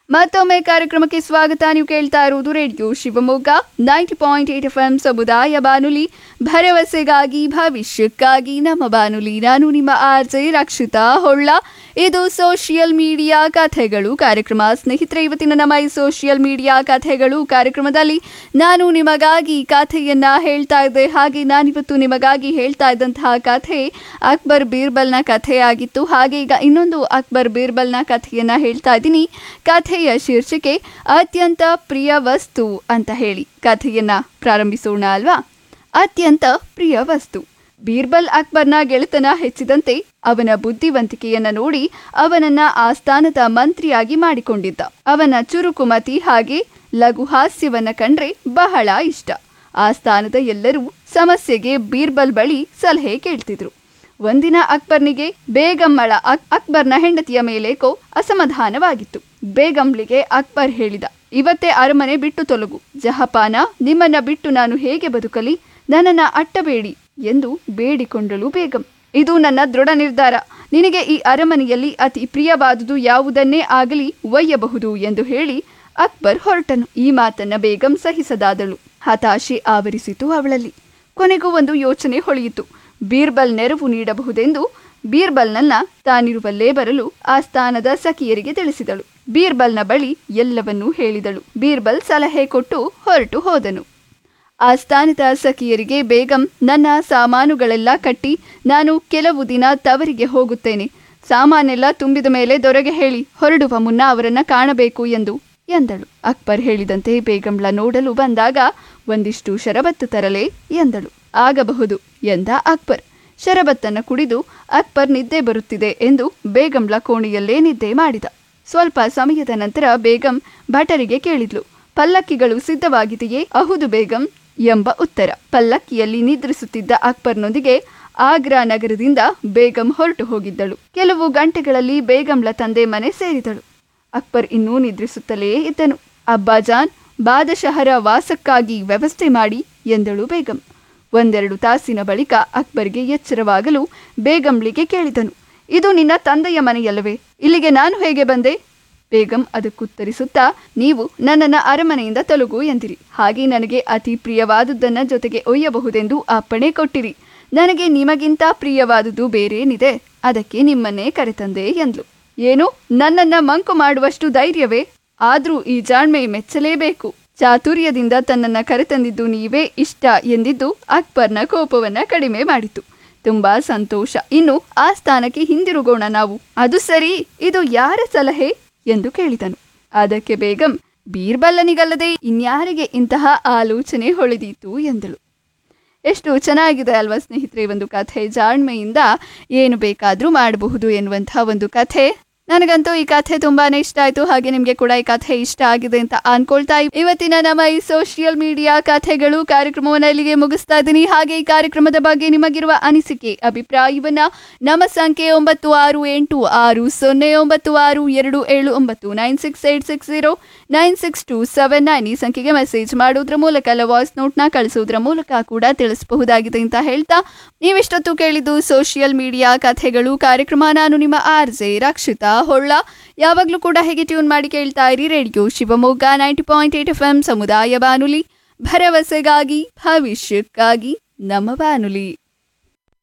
ಮತ್ತೊಮ್ಮೆ ಕಾರ್ಯಕ್ರಮಕ್ಕೆ ಸ್ವಾಗತ ನೀವು ಕೇಳ್ತಾ ಇರುವುದು radio Shivamogga ninety point eight F M ಸಮುದಾಯ ಬಾನುಲಿ ಭರವಸೆಗಾಗಿ ಭವಿಷ್ಯಕ್ಕಾಗಿ ನಮ್ಮ ಬಾನುಲಿ ನಾನು ನಿಮ್ಮ ಆರ್ಜೆ ರಕ್ಷಿತಾ ಹೊಳ್ಳ ಇದು ಸೋಷಿಯಲ್ ಮೀಡಿಯಾ ಕಥೆಗಳು ಕಾರ್ಯಕ್ರಮ ಸ್ನೇಹಿತರೆ ಇವತ್ತಿನ ನಮ್ಮ ಈ ಸೋಷಿಯಲ್ ಮೀಡಿಯಾ ಕಥೆಗಳು ಕಾರ್ಯಕ್ರಮದಲ್ಲಿ ನಾನು ನಿಮಗಾಗಿ ಕಥೆಯನ್ನ ಹೇಳ್ತಾ ಇದ್ದೆ ಹಾಗೆ ನಾನಿವತ್ತು ನಿಮಗಾಗಿ ಹೇಳ್ತಾ ಇದ್ದಂತಹ ಕಥೆ ಅಕ್ಬರ್ ಬೀರ್ಬಲ್ನ ಕಥೆಯಾಗಿತ್ತು ಹಾಗೆ ಈಗ ಇನ್ನೊಂದು ಅಕ್ಬರ್ ಬೀರ್ಬಲ್ನ ಕಥೆಯನ್ನ ಹೇಳ್ತಾ ಇದ್ದೀನಿ ಕಥೆಯ ಶೀರ್ಷಿಕೆ ಅತ್ಯಂತ ಪ್ರಿಯ ವಸ್ತು ಅಂತ ಹೇಳಿ ಕಥೆಯನ್ನ ಪ್ರಾರಂಭಿಸೋಣ ಅಲ್ವಾ ಅತ್ಯಂತ ಪ್ರಿಯ ವಸ್ತು ಬೀರ್ಬಲ್ ಅಕ್ಬರ್ನ ಗೆಳೆತನ ಹೆಚ್ಚಿದಂತೆ ಅವನ ಬುದ್ಧಿವಂತಿಕೆಯನ್ನ ನೋಡಿ ಅವನನ್ನ ಆಸ್ಥಾನದ ಮಂತ್ರಿಯಾಗಿ ಮಾಡಿಕೊಂಡಿದ್ದ ಅವನ ಚುರುಕುಮತಿ ಹಾಗೆ ಲಘು ಹಾಸ್ಯವನ್ನ ಕಂಡ್ರೆ ಬಹಳ ಇಷ್ಟ ಆಸ್ಥಾನದ ಎಲ್ಲರೂ ಸಮಸ್ಯೆಗೆ ಬೀರ್ಬಲ್ ಬಳಿ ಸಲಹೆ ಕೇಳ್ತಿದ್ರು ಒಂದಿನ ಅಕ್ಬರ್ನಿಗೆ ಬೇಗಮ್ಮಳ ಅಕ್ ಅಕ್ಬರ್ನ ಹೆಂಡತಿಯ ಮೇಲೇಕೋ ಅಸಮಾಧಾನವಾಗಿತ್ತು ಬೇಗಂಬ್ಳಿಗೆ ಅಕ್ಬರ್ ಹೇಳಿದ ಇವತ್ತೇ ಅರಮನೆ ಬಿಟ್ಟು ತೊಲಗು ಜಹಪಾನ ನಿಮ್ಮನ್ನ ಬಿಟ್ಟು ನಾನು ಹೇಗೆ ಬದುಕಲಿ ನನ್ನನ್ನ ಅಟ್ಟಬೇಡಿ ಎಂದು ಬೇಡಿಕೊಂಡಳು ಬೇಗಂ ಇದು ನನ್ನ ದೃಢ ನಿರ್ಧಾರ ನಿನಗೆ ಈ ಅರಮನೆಯಲ್ಲಿ ಅತಿ ಪ್ರಿಯವಾದುದು ಯಾವುದನ್ನೇ ಆಗಲಿ ಒಯ್ಯಬಹುದು ಎಂದು ಹೇಳಿ ಅಕ್ಬರ್ ಹೊರಟನು ಈ ಮಾತನ್ನ ಬೇಗಂ ಸಹಿಸದಾದಳು ಹತಾಶೆ ಆವರಿಸಿತು ಅವಳಲ್ಲಿ ಕೊನೆಗೂ ಒಂದು ಯೋಚನೆ ಹೊಳೆಯಿತು ಬೀರ್ಬಲ್ ನೆರವು ನೀಡಬಹುದೆಂದು ಬೀರ್ಬಲ್ನನ್ನ ತಾನಿರುವಲ್ಲೇ ಬರಲು ಆ ಸ್ಥಾನದ ಸಖಿಯರಿಗೆ ತಿಳಿಸಿದಳು ಬೀರ್ಬಲ್ನ ಬಳಿ ಎಲ್ಲವನ್ನೂ ಹೇಳಿದಳು ಬೀರ್ಬಲ್ ಸಲಹೆ ಕೊಟ್ಟು ಹೊರಟು ಹೋದನು ಆ ಸ್ಥಾನದ ಸಖಿಯರಿಗೆ ಬೇಗಂ ನನ್ನ ಸಾಮಾನುಗಳೆಲ್ಲ ಕಟ್ಟಿ ನಾನು ಕೆಲವು ದಿನ ತವರಿಗೆ ಹೋಗುತ್ತೇನೆ ಸಾಮಾನೆಲ್ಲ ತುಂಬಿದ ಮೇಲೆ ದೊರೆಗೆ ಹೇಳಿ ಹೊರಡುವ ಮುನ್ನ ಅವರನ್ನ ಕಾಣಬೇಕು ಎಂದು ಎಂದಳು ಅಕ್ಬರ್ ಹೇಳಿದಂತೆ ಬೇಗಂಳ ನೋಡಲು ಬಂದಾಗ ಒಂದಿಷ್ಟು ಶರಬತ್ತು ತರಲೇ ಎಂದಳು ಆಗಬಹುದು ಎಂದ ಅಕ್ಬರ್ ಶರಬತ್ತನ್ನು ಕುಡಿದು ಅಕ್ಬರ್ ನಿದ್ದೆ ಬರುತ್ತಿದೆ ಎಂದು ಬೇಗಂಳ ಕೋಣೆಯಲ್ಲೇ ನಿದ್ದೆ ಮಾಡಿದ ಸ್ವಲ್ಪ ಸಮಯದ ನಂತರ ಬೇಗಂ ಭಟರಿಗೆ ಕೇಳಿದ್ಲು ಪಲ್ಲಕ್ಕಿಗಳು ಸಿದ್ಧವಾಗಿದೆಯೇ ಅಹುದು ಬೇಗಂ ಎಂಬ ಉತ್ತರ ಪಲ್ಲಕ್ಕಿಯಲ್ಲಿ ನಿದ್ರಿಸುತ್ತಿದ್ದ ಅಕ್ಬರ್ನೊಂದಿಗೆ ಆಗ್ರಾ ನಗರದಿಂದ ಬೇಗಂ ಹೊರಟು ಹೋಗಿದ್ದಳು ಕೆಲವು ಗಂಟೆಗಳಲ್ಲಿ ಬೇಗಂಳ ತಂದೆ ಮನೆ ಸೇರಿದಳು ಅಕ್ಬರ್ ಇನ್ನೂ ನಿದ್ರಿಸುತ್ತಲೇ ಇದ್ದನು ಅಬ್ಬಾಜಾನ್ ಬಾದಶಹರ ವಾಸಕ್ಕಾಗಿ ವ್ಯವಸ್ಥೆ ಮಾಡಿ ಎಂದಳು ಬೇಗಂ ಒಂದೆರಡು ತಾಸಿನ ಬಳಿಕ ಅಕ್ಬರ್ಗೆ ಎಚ್ಚರವಾಗಲು ಬೇಗಂಳಿಗೆ ಕೇಳಿದನು ಇದು ನಿನ್ನ ತಂದೆಯ ಮನೆಯಲ್ಲವೇ ಇಲ್ಲಿಗೆ ನಾನು ಹೇಗೆ ಬಂದೆ ಬೇಗಂ ಅದಕ್ಕುತ್ತರಿಸುತ್ತಾ ನೀವು ನನ್ನನ್ನ ಅರಮನೆಯಿಂದ ತೊಲಗು ಎಂದಿರಿ ಹಾಗೆ ನನಗೆ ಅತಿ ಪ್ರಿಯವಾದುದನ್ನ ಜೊತೆಗೆ ಒಯ್ಯಬಹುದೆಂದು ಅಪ್ಪಣೆ ಕೊಟ್ಟಿರಿ ನನಗೆ ನಿಮಗಿಂತ ಪ್ರಿಯವಾದುದು ಬೇರೇನಿದೆ ಅದಕ್ಕೆ ನಿಮ್ಮನ್ನೇ ಕರೆತಂದೆ ಎಂದ್ಲು ಏನು ನನ್ನನ್ನ ಮಂಕು ಮಾಡುವಷ್ಟು ಧೈರ್ಯವೇ ಆದ್ರೂ ಈ ಜಾಣ್ಮೆ ಮೆಚ್ಚಲೇಬೇಕು ಚಾತುರ್ಯದಿಂದ ತನ್ನನ್ನ ಕರೆತಂದಿದ್ದು ನೀವೇ ಇಷ್ಟ ಎಂದಿದ್ದು ಅಕ್ಬರ್ನ ಕೋಪವನ್ನ ಕಡಿಮೆ ಮಾಡಿತು ತುಂಬಾ ಸಂತೋಷ ಇನ್ನು ಆ ಸ್ಥಾನಕ್ಕೆ ಹಿಂದಿರುಗೋಣ ನಾವು ಅದು ಸರಿ ಇದು ಯಾರ ಸಲಹೆ ಎಂದು ಕೇಳಿದನು ಅದಕ್ಕೆ ಬೇಗಂ ಬೀರ್ಬಲ್ಲನಿಗಲ್ಲದೆ ಇನ್ಯಾರಿಗೆ ಇಂತಹ ಆಲೋಚನೆ ಹೊಳೆದೀತು ಎಂದಳು ಎಷ್ಟು ಚೆನ್ನಾಗಿದೆ ಅಲ್ವಾ ಸ್ನೇಹಿತರೆ ಈ ಒಂದು ಕಥೆ ಜಾಣ್ಮೆಯಿಂದ ಏನು ಬೇಕಾದರೂ ಮಾಡಬಹುದು ಎನ್ನುವಂತಹ ಒಂದು ಕಥೆ ನನಗಂತೂ ಈ ಕಥೆ ತುಂಬಾನೇ ಇಷ್ಟ ಆಯ್ತು ಹಾಗೆ ನಿಮಗೆ ಕೂಡ ಈ ಕಥೆ ಇಷ್ಟ ಆಗಿದೆ ಅಂತ ಅನ್ಕೊಳ್ತಾ ಇವ್- ಇವತ್ತಿನ ನಮ್ಮ ಈ ಸೋಷಿಯಲ್ ಮೀಡಿಯಾ ಕಥೆಗಳು ಕಾರ್ಯಕ್ರಮವನ್ನ ಇಲ್ಲಿಗೆ ಮುಗಿಸ್ತಾ ಇದ್ದೀನಿ ಹಾಗೆ ಈ ಕಾರ್ಯಕ್ರಮದ ಬಗ್ಗೆ ನಿಮಗಿರುವ ಅನಿಸಿಕೆ ಅಭಿಪ್ರಾಯವನ್ನ ನಮ್ಮ ಸಂಖ್ಯೆ ಒಂಬತ್ತು ಆರು ಎಂಟು ಆರು ಸೊನ್ನೆ ಒಂಬತ್ತು ಆರು ಎರಡು ಏಳು ಒಂಬತ್ತು nine six eight six zero nine six two seven nine ಈ ಸಂಖ್ಯೆಗೆ ಮೆಸೇಜ್ ಮಾಡೋದ್ರ ಮೂಲಕ ಅಲ್ಲ ವಾಯ್ಸ್ ನೋಟ್ನ ಕಳಿಸೋದ್ರ ಮೂಲಕ ಕೂಡ ತಿಳಿಸಬಹುದಾಗಿದೆ ಅಂತ ಹೇಳ್ತಾ ನೀವಿಷ್ಟೊತ್ತು ಕೇಳಿದ್ದು ಸೋಷಿಯಲ್ ಮೀಡಿಯಾ ಕಥೆಗಳು ಕಾರ್ಯಕ್ರಮ ನಾನು ನಿಮ್ಮ ಆರ್ ಜೆ ರಕ್ಷಿತಾ ಹೊಳ್ಳ ಯಾವಾಗಲೂ ಕೂಡ ಹೇಗೆ ಟ್ಯೂನ್ ಮಾಡಿ ಕೇಳ್ತಾ ಇರಿ radio Shivamogga ninety point eight F M ಸಮುದಾಯ ಬಾನುಲಿ ಭರವಸೆಗಾಗಿ ಭವಿಷ್ಯಕ್ಕಾಗಿ ನಮ್ಮ ಬಾನುಲಿ